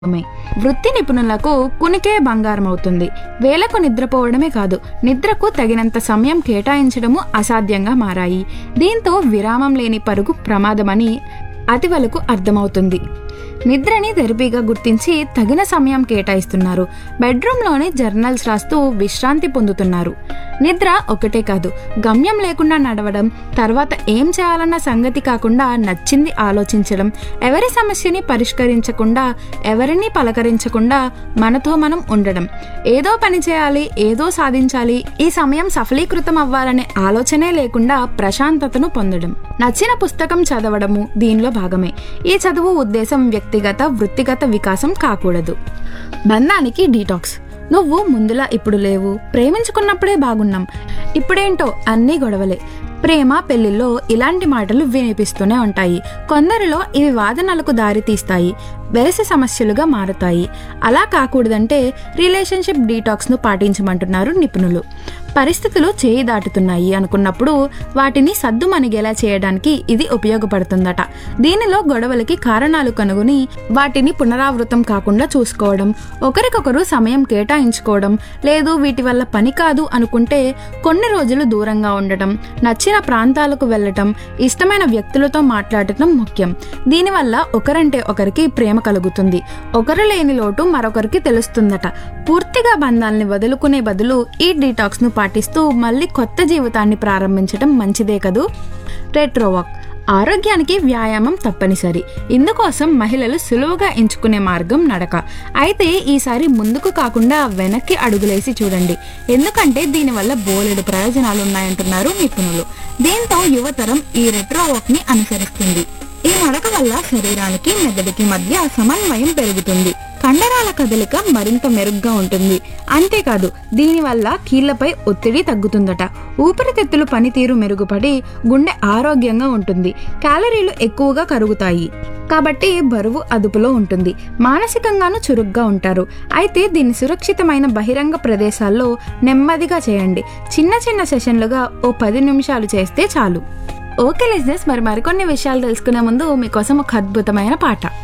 మే. వృత్తి నిపుణులకు కునికే బంగారం అవుతుంది వేలకు నిద్రపోవడమే కాదు నిద్రకు తగినంత సమయం కేటాయించడము అసాధ్యంగా మారాయి దీంతో విరామం లేని పరుగు ప్రమాదమని అతివలకు అర్థమవుతుంది నిద్రని థెరపీగా గుర్తించి తగిన సమయం కేటాయిస్తున్నారు బెడ్రూమ్లోనే జర్నల్స్ రాస్తూ విశ్రాంతి పొందుతున్నారు నిద్ర ఒకటే కాదు గమ్యం లేకుండా నడవడం తర్వాత ఏం చేయాలన్న సంగతి కాకుండా నచ్చింది ఆలోచించడం ఎవరి సమస్యని పరిష్కరించకుండా ఎవరిని పలకరించకుండా మనతో మనం ఉండడం ఏదో పని చేయాలి ఏదో సాధించాలి ఈ సమయం సఫలీకృతం అవ్వాలనే ఆలోచనే లేకుండా ప్రశాంతతను పొందడం నచ్చిన పుస్తకం చదవడము దీనిలో భాగమే ఈ చదువు ఉద్దేశం వ్యక్తిగత వృత్తిగత వికాసం కాకూడదు బంధానికి డీటాక్స్ నువ్వు ముందులా ఇప్పుడు లేవు ప్రేమించుకున్నప్పుడే బాగున్నాం ఇప్పుడేంటో అన్నీ గొడవలే ప్రేమ పెళ్లిలో ఇలాంటి మాటలు వినిపిస్తూనే ఉంటాయి కొందరిలో ఇవి వాదనలకు దారి తీస్తాయి వెరసి సమస్యలుగా మారుతాయి అలా కాకూడదంటే రిలేషన్షిప్ డీటాక్స్ను పాటించమంటున్నారు నిపుణులు పరిస్థితులు చేయి దాటుతున్నాయి అనుకున్నప్పుడు వాటిని సద్దుమణిగేలా చేయడానికి ఇది ఉపయోగపడుతుందట దీనిలో గొడవలకి కారణాలు కనుగొని వాటిని పునరావృతం కాకుండా చూసుకోవడం ఒకరికొకరు సమయం కేటాయించుకోవడం లేదు వీటి వల్ల పని కాదు అనుకుంటే కొన్ని రోజులు దూరంగా ఉండటం నచ్చిన ప్రాంతాలకు వెళ్ళటం ఇష్టమైన వ్యక్తులతో మాట్లాడటం ముఖ్యం దీనివల్ల ఒకరంటే ఒకరికి ప్రేమ కలుగుతుంది ఒకరు లేని లోటు మరొకరికి తెలుస్తుందట పూర్తిగా బంధాల్ని వదులుకునే బదులు ఈ డీటాక్స్ ను పాటిస్తూ మళ్ళీ కొత్త జీవితాన్ని ప్రారంభించడం మంచిదే కదూ రెట్రోవాక్ ఆరోగ్యానికి వ్యాయామం తప్పనిసరి ఇందుకోసం మహిళలు సులువుగా ఎంచుకునే మార్గం నడక అయితే ఈసారి ముందుకు కాకుండా వెనక్కి అడుగులేసి చూడండి ఎందుకంటే దీనివల్ల బోలెడు ప్రయోజనాలు ఉన్నాయంటున్నారు నిపుణులు దీంతో యువతరం ఈ రెట్రో వాక్ ని అనుసరిస్తుంది ఈ నడక వల్ల శరీరానికి మెదడుకి మధ్య సమన్వయం పెరుగుతుంది కండరాల కదలిక మరింత మెరుగ్గా ఉంటుంది అంతేకాదు దీనివల్ల కీళ్లపై ఒత్తిడి తగ్గుతుందట ఊపిరితిత్తులు పనితీరు మెరుగుపడి గుండె ఆరోగ్యంగా ఉంటుంది క్యాలరీలు ఎక్కువగా కరుగుతాయి కాబట్టి బరువు అదుపులో ఉంటుంది మానసికంగాను చురుగ్గా ఉంటారు అయితే దీన్ని సురక్షితమైన బహిరంగ ప్రదేశాల్లో నెమ్మదిగా చేయండి చిన్న చిన్న సెషన్లుగా ఓ పది నిమిషాలు చేస్తే చాలు ఓకే లిజినెస్ మరి మరికొన్ని విషయాలు తెలుసుకునే ముందు మీకోసం ఒక అద్భుతమైన పాట